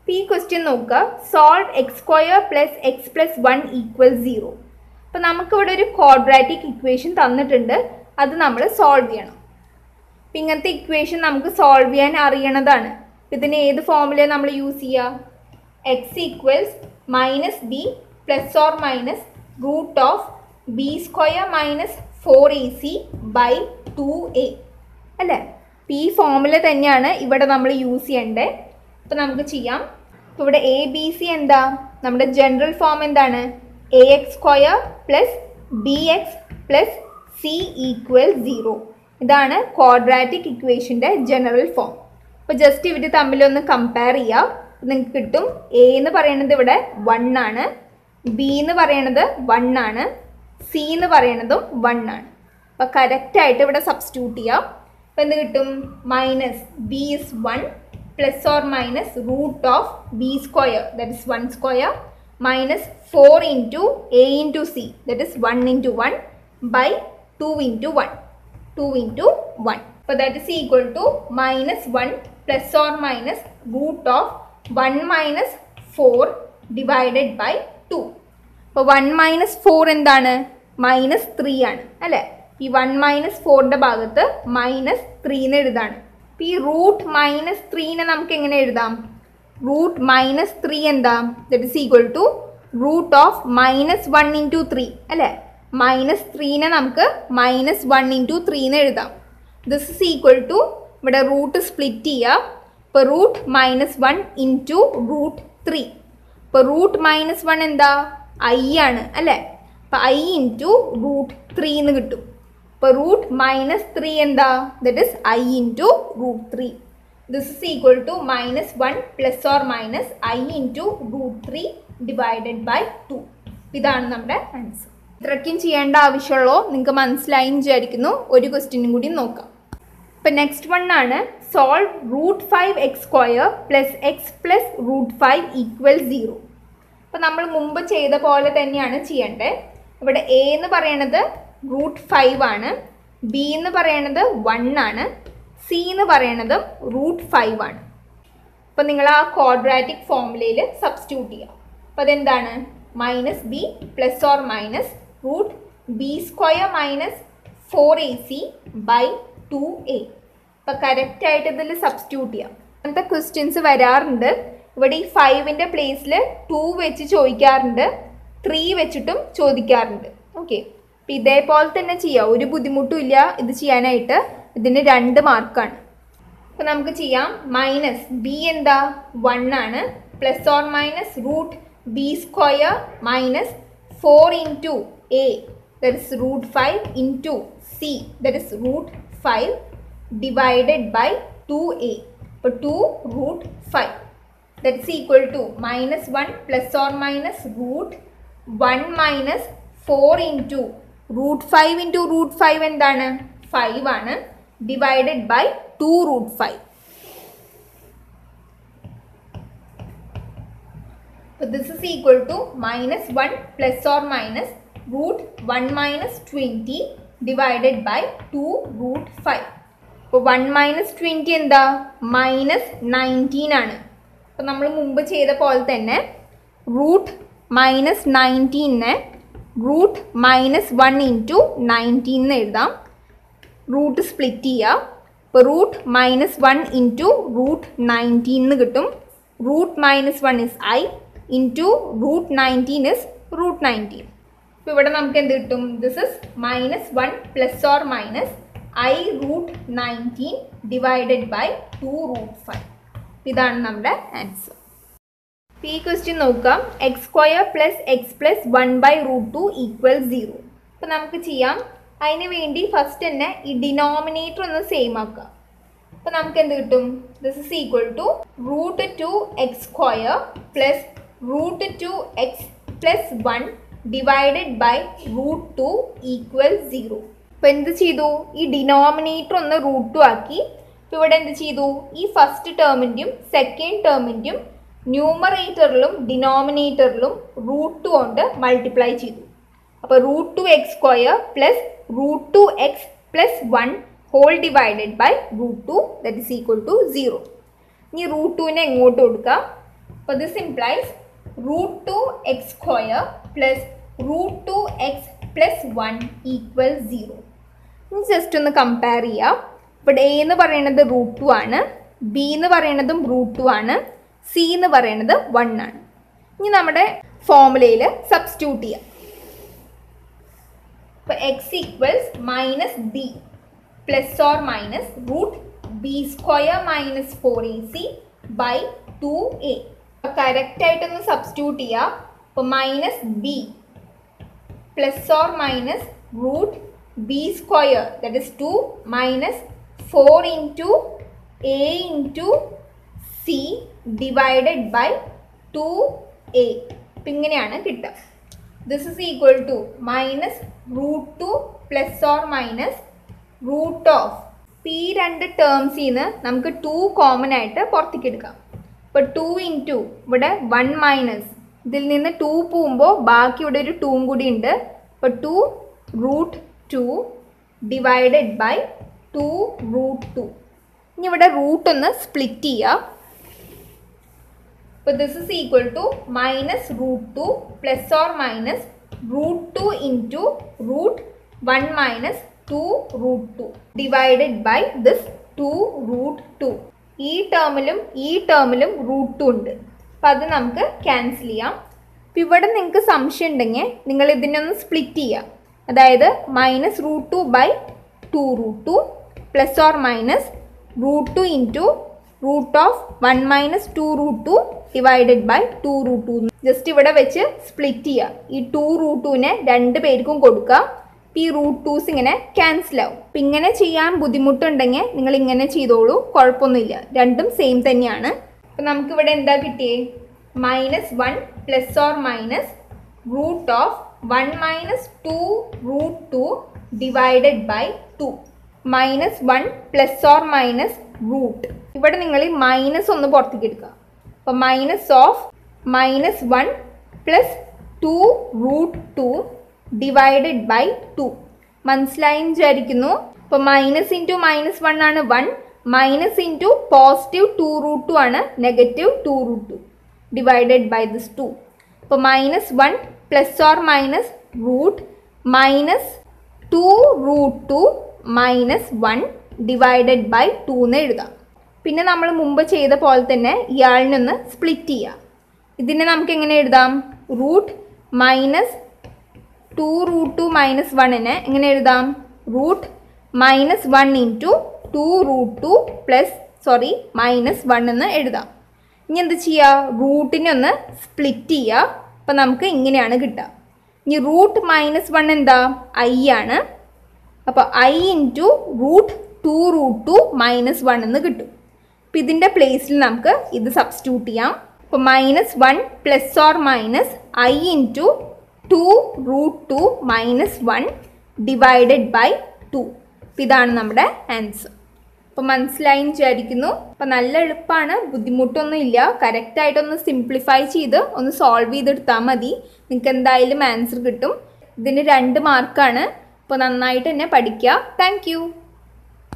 അപ്പോൾ ഈ ക്വസ്റ്റ്യൻ നോക്കുക solve x square plus x plus one equal zero അപ്പോൾ നമുക്കിവിടെ ഒരു ക്വാഡ്രാറ്റിക് ഇക്വേഷൻ തന്നിട്ടുണ്ട് അത് നമ്മൾ സോൾവ് ചെയ്യണം അപ്പം ഇങ്ങനത്തെ ഇക്വേഷൻ നമുക്ക് സോൾവ് ചെയ്യാൻ അറിയണതാണ് ഇതിന് ഏത് ഫോമുലയാണ് നമ്മൾ യൂസ് ചെയ്യുക x equals minus b plus or minus root of b square minus four a c by two a അല്ലേ അപ്പം ഈ ഫോമുല തന്നെയാണ് ഇവിടെ നമ്മൾ യൂസ് ചെയ്യേണ്ടത് അപ്പം നമുക്ക് ചെയ്യാം അപ്പോൾ ഇവിടെ എ ബി സി എന്താ നമ്മുടെ ജനറൽ ഫോം എന്താണ് a x square plus b x plus c equal zero ഇതാണ് ക്വാഡ്രാറ്റിക് ഇക്വേഷൻ്റെ ജനറൽ ഫോം അപ്പോൾ ജസ്റ്റ് ഇവർ തമ്മിലൊന്ന് കമ്പയർ ചെയ്യാം നിങ്ങൾക്ക് കിട്ടും എ എന്ന് പറയുന്നത് ഇവിടെ വൺ ആണ് ബി എന്ന് പറയുന്നത് വൺ ആണ് സി എന്ന് പറയുന്നതും വൺ ആണ് അപ്പോൾ കറക്റ്റായിട്ട് ഇവിടെ സബ്സ്റ്റിറ്റ്യൂട്ട് ചെയ്യാം അപ്പോൾ എന്ത് കിട്ടും minus b is one plus or minus root of b square that is one square minus four into a into c that is one into one by two into one two into one അപ്പോൾ that is equal to minus one plus or minus root of one minus four divided by two അപ്പോൾ one minus four എന്താണ് minus three ആണ് അല്ലേ ഈ one minus ഫോറിൻ്റെ ഭാഗത്ത് minus three എന്ന് എഴുതാണ് അപ്പോൾ ഈ റൂട്ട് മൈനസ് ത്രീനെ നമുക്ക് എങ്ങനെ എഴുതാം റൂട്ട് മൈനസ് ത്രീ എന്താ that is equal to root of minus one into three അല്ലേ മൈനസ് ത്രീനെ നമുക്ക് മൈനസ് വൺ ഇൻറ്റു ത്രീ എന്ന് എഴുതാം ദിസ് ഇസ് ഈക്വൽ ടു ഇവിടെ റൂട്ട് സ്പ്ലിറ്റ് ചെയ്യുക ഇപ്പോൾ root minus one into root three ഇപ്പോൾ റൂട്ട് മൈനസ് വൺ എന്താ ഐ ആണ് അല്ലേ അപ്പോൾ ഐ ഇൻറ്റു റൂട്ട് ത്രീ എന്ന് കിട്ടും ഇപ്പോൾ റൂട്ട് മൈനസ് ത്രീ എന്താ that is I into root three this is equal to minus one plus or minus I into root three divided by two ഇതാണ് നമ്മുടെ ആൻസർ ഇത്രയ്ക്കും ചെയ്യേണ്ട ആവശ്യമുള്ളൂ നിങ്ങൾക്ക് മനസ്സിലായി എന്ന് വിചാരിക്കുന്നു ഒരു ക്വസ്റ്റ്യനും കൂടി നോക്കാം ഇപ്പം നെക്സ്റ്റ് വൺ ആണ് solve root five x square plus x plus root five equal zero അപ്പം നമ്മൾ മുമ്പ് ചെയ്ത പോലെ തന്നെയാണ് ചെയ്യേണ്ടത് ഇവിടെ എ എന്ന് പറയണത് റൂട്ട് ഫൈവ് ആണ് ബി എന്ന് പറയണത് വൺ ആണ് സി എന്ന് പറയണത് റൂട്ട് ഫൈവ് ആണ് അപ്പോൾ നിങ്ങൾ ആ ക്വാഡ്രാറ്റിക് ഫോമുലയിൽ സബ്സ്റ്റിറ്റ്യൂട്ട് ചെയ്യുക അപ്പോൾ അതെന്താണ് minus b plus or minus root b square minus four a c by two a അപ്പോൾ കറക്റ്റായിട്ട് ഇതിൽ സബ്സ്റ്റിറ്റ്യൂട്ട് ചെയ്യാം അങ്ങനത്തെ ക്വസ്റ്റ്യൻസ് വരാറുണ്ട് ഇവിടെ ഈ ഫൈവിൻ്റെ പ്ലേസിൽ ടു വെച്ച് ചോദിക്കാറുണ്ട് ത്രീ വെച്ചിട്ടും ചോദിക്കാറുണ്ട് ഓക്കെ അപ്പം ഇതേപോലെ തന്നെ ചെയ്യാം ഒരു ബുദ്ധിമുട്ടും ഇല്ല ഇത് ചെയ്യാനായിട്ട് ഇതിന് രണ്ട് മാർക്കാണ് അപ്പോൾ നമുക്ക് ചെയ്യാം മൈനസ് ബി എന്താ വൺ ആണ് plus or minus root b square minus four into a that is root five into c that is root five divided by two a അപ്പോൾ two root five that is equal to minus one plus or minus root one minus four into root five into root five എന്താണ് five ആണ് divided by two root five So this is equal to minus 1 plus or minus root 1 minus 20 divided by 2 root 5. അപ്പോൾ one minus twenty എന്താ minus nineteen ആണ് അപ്പോൾ നമ്മൾ മുമ്പ് ചെയ്ത പോലെ തന്നെ റൂട്ട് മൈനസ് നയൻറ്റീനെ root minus one into nineteen എന്ന് എഴുതാം റൂട്ട് സ്പ്ലിറ്റ് ചെയ്യുക ഇപ്പോൾ root minus one into root nineteen എന്ന് കിട്ടും root minus one is I into root nineteen is root nineteen അപ്പോൾ ഇവിടെ നമുക്ക് എന്ത് കിട്ടും this is minus one plus or minus I root nineteen divided by two root five ഇതാണ് നമ്മുടെ answer ഈ ക്വസ്റ്റ്യൻ നോക്കാം x square plus x plus one by root two equal zero അപ്പോൾ നമുക്ക് ചെയ്യാം അതിന് വേണ്ടി ഫസ്റ്റ് തന്നെ ഈ ഡിനോമിനേറ്റർ ഒന്ന് സെയിം ആക്കുക അപ്പോൾ നമുക്ക് എന്ത് കിട്ടും this is equal to root two x square plus root two x plus one divided by root two equal zero അപ്പോൾ എന്ത് ചെയ്തു ഈ ഡിനോമിനേറ്റർ ഒന്ന് റൂട്ട് ടു ആക്കി ഇപ്പോൾ ഇവിടെ എന്ത് ചെയ്തു ഈ ഫസ്റ്റ് ടേമിൻ്റെയും സെക്കൻഡ് ടേമിൻ്റെയും ന്യൂമറേറ്ററിലും ഡിനോമിനേറ്ററിലും റൂട്ട് കൊണ്ട് മൾട്ടിപ്ലൈ ചെയ്തു അപ്പോൾ root two x square plus root two x plus one whole divided by root two that is equal to zero ഇനി റൂട്ട് ടുവിനെ എങ്ങോട്ട് കൊടുക്കാം അപ്പോൾ this implies root two x square plus root two x plus one equal zero ഇനി just ഒന്ന് compare ചെയ്യാം ഇവിടെ A എന്ന് പറയുന്നത് റൂട്ട് ടു ആണ് ബി എന്ന് പറയുന്നതും റൂട്ട് ടു ആണ് സി എന്ന് പറയുന്നത് വൺ ആണ് ഇനി നമ്മുടെ ഫോമുലയിൽ സബ്സ്റ്റിറ്റ്യൂട്ട് ചെയ്യാം ഇപ്പോൾ x equals minus b plus or minus root b square minus four a c by two a അപ്പോൾ കറക്റ്റായിട്ടൊന്ന് സബ്സ്റ്റിറ്റ്യൂട്ട് ചെയ്യുക അപ്പോൾ minus b plus or minus root b square that is two minus four into a into c divided by two a അപ്പം ഇങ്ങനെയാണ് കിട്ടുക this is equal to minus root two plus or minus root of ഈ രണ്ട് ടേംസിൽ നിന്ന് നമുക്ക് to common ആയിട്ട് പുറത്തേക്ക് എടുക്കാം ഇപ്പോൾ ടു ഇൻറ്റു ഇവിടെ വൺ മൈനസ് ഇതിൽ നിന്ന് ടു പോകുമ്പോൾ ബാക്കി ഇവിടെ ഒരു ടൂവും കൂടി ഉണ്ട് അപ്പോൾ two root two divided by two root two ഇനി ഇവിടെ റൂട്ട് ഒന്ന് സ്പ്ലിറ്റ് ചെയ്യുക അപ്പോൾ this is equal to minus root two plus or minus root two into root one minus two root two divided by this two root two ഈ ടേമിലും ഈ ടേമിലും root two ഉണ്ട് അപ്പം അത് നമുക്ക് ക്യാൻസൽ ചെയ്യാം അപ്പം ഇവിടെ നിങ്ങൾക്ക് സംശയം ഉണ്ടെങ്കിൽ നിങ്ങൾ ഇതിനെ ഒന്ന് സ്പ്ലിറ്റ് ചെയ്യുക അതായത് minus root two by two root two plus or minus root two into root of one minus two root two divided by two root two just ഇവിടെ വെച്ച് സ്പ്ലിറ്റ് ചെയ്യുക ഈ ടു റൂട്ട് ടുവിനെ രണ്ട് പേർക്കും കൊടുക്കുക ഈ റൂട്ട് ടൂസ് ഇങ്ങനെ cancel ആവും അപ്പം ഇങ്ങനെ ചെയ്യാൻ ബുദ്ധിമുട്ടുണ്ടെങ്കിൽ നിങ്ങൾ ഇങ്ങനെ ചെയ്തോളൂ കുഴപ്പമൊന്നുമില്ല രണ്ടും സെയിം തന്നെയാണ് അപ്പം നമുക്കിവിടെ എന്താ കിട്ടിയേ minus one plus or minus root of one minus two root two divided by two minus one plus or minus root ഇവിടെ നിങ്ങൾ മൈനസ് ഒന്ന് പുറത്തേക്ക് എടുക്കുക അപ്പോൾ minus of minus one plus two root two divided by two മനസ്സിലായി വിചാരിക്കുന്നു അപ്പോൾ minus into minus one ആണ് one minus into positive two root two ആണ് negative two root two divided by this two അപ്പോൾ minus one plus or minus root minus two root two minus one divided by two എന്ന് എഴുതാം പിന്നെ നമ്മൾ മുമ്പ് ചെയ്ത പോലെ തന്നെ ഇയാളിനൊന്ന് സ്പ്ലിറ്റ് ചെയ്യുക ഇതിനെ നമുക്ക് എങ്ങനെ എഴുതാം root minus two root two minus വണ്ണിന് എങ്ങനെ എഴുതാം root minus one into two root two plus sorry minus one എന്ന് എഴുതാം ഇനി എന്ത് ചെയ്യുക റൂട്ടിനെ ഒന്ന് സ്പ്ലിറ്റ് ചെയ്യുക അപ്പം നമുക്ക് ഇങ്ങനെയാണ് കിട്ടുക ഇനി റൂട്ട് മൈനസ് വൺ എന്താ ഐ ആണ് അപ്പോൾ I into root two root two minus one എന്ന് കിട്ടും അപ്പം ഇതിൻ്റെ പ്ലേസിൽ നമുക്ക് ഇത് സബ്സ്റ്റിറ്റ്യൂട്ട് ചെയ്യാം അപ്പോൾ minus one plus or minus I into two root two minus one divided by two അപ്പം ഇതാണ് നമ്മുടെ ആൻസർ അപ്പോൾ മനസ്സിലായി വിചാരിക്കുന്നു അപ്പോൾ നല്ല എളുപ്പമാണ് ബുദ്ധിമുട്ടൊന്നും ഇല്ല കറക്റ്റായിട്ടൊന്ന് സിംപ്ലിഫൈ ചെയ്ത് ഒന്ന് സോൾവ് ചെയ്തെടുത്താൽ മതി നിങ്ങൾക്ക് എന്തായാലും ആൻസർ കിട്ടും ഇതിന് രണ്ട് മാർക്കാണ് അപ്പോൾ നന്നായിട്ട് തന്നെ പഠിക്കുക താങ്ക്